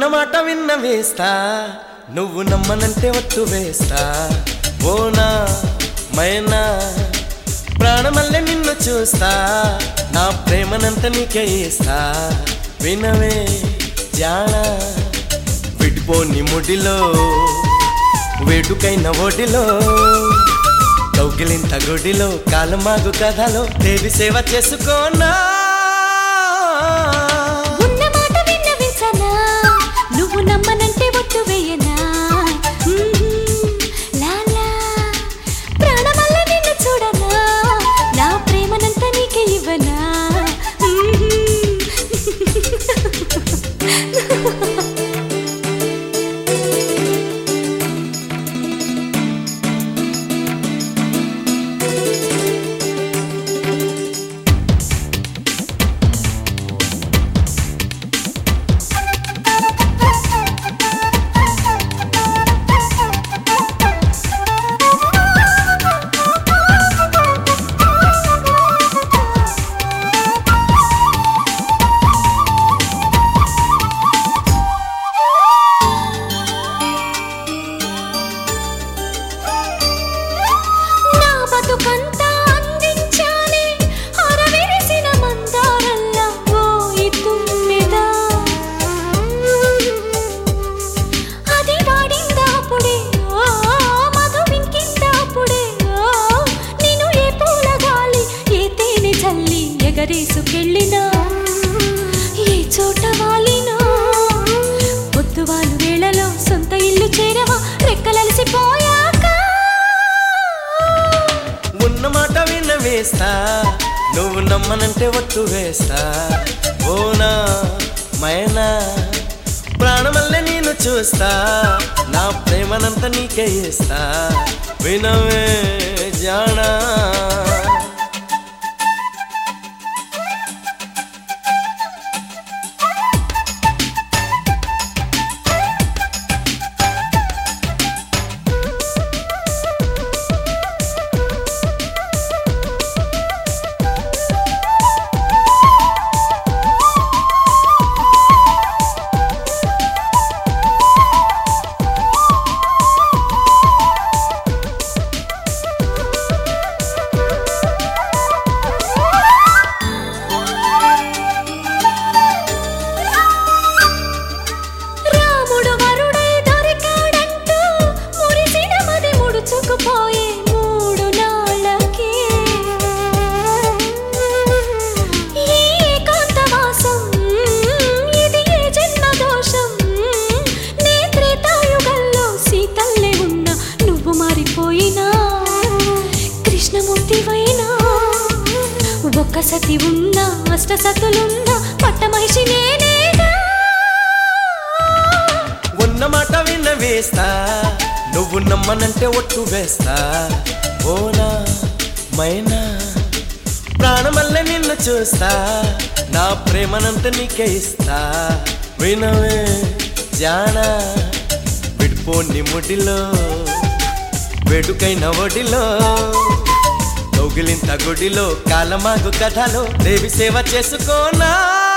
ఉన్న మాట విన్న వేస్తా నువ్వు నమ్మనంటే ఒట్టు వేస్తా ఓనా మైనా ప్రాణమల్లె నిన్ను చూస్తా నా ప్రేమనంత నీకే ఇస్తా వినవే జానా విడిపోని ముడిలో వేడుకైన ఒడిలో కౌగిలింత గుడిలో కాలమాగు కథలో దేవి సేవ చేసుకోనా ఉన్న మాట విన్నవించనా నువ్వు నమ్మనంటే ఒట్టు వేయనా మ్మ్. లాలా ప్రాణమల్ల నిన్ను చూడనా నా ప్రేమనంతా నీకే ఇవ్వనా మ్మ్. నా బతుకంతా అందించాలి అరవిరిసిన మందారల్లా ఓ ఈ తుమ్మెద అది వాడిందాపుడే ఓ మధు వింకిందాపుడే ఓ నేను ఏ పూల గాలి ఏ తేనె చల్లి ఎగరేసుకెళ్ళినా ఏ చోట వాలినా పొద్దువాలు వేళలో సొంత ఇల్లు చేరవా రెక్కలలిసిపోయాక ఉన్న మాట విన్న వేస్తా నువ్వు నమ్మనంటే ఒట్టు వేస్తా ఓనా మైనా ప్రాణమల్లె నేను చూస్తా నా ప్రేమనంత నీకే ఇస్తా వినవే జానా రాముడు వరుడై దొరికాడంటూ మురిసిన మది ముడుచుకుపోయే మూడు నాళ్ళకే ఈ ఏకాంతవాసం ఇది ఏ జన్మ దోషం నే త్రేతాయుగంలో సీతల్లే ఉన్న నువ్వు మారిపోయినా కృష్ణమూర్తివైనా ఒక్క సతి ఉన్నా అష్ట సతులున్నా పట్టమహిషి నేనేగా ఉన్న మాట విన్న వేస్తా నువ్వు నమ్మనంటే ఒట్టు వేస్తా ఓనా మైనా ప్రాణమల్లె నిన్ను చూస్తా నా ప్రేమనంత నీకే ఇస్తా వినవే జానా విడిపోని ముడిలో వేడుకైన ఒడిలో కౌగిలింత గుడిలో కాలమాగు కథలో దేవి సేవ చేసుకోనా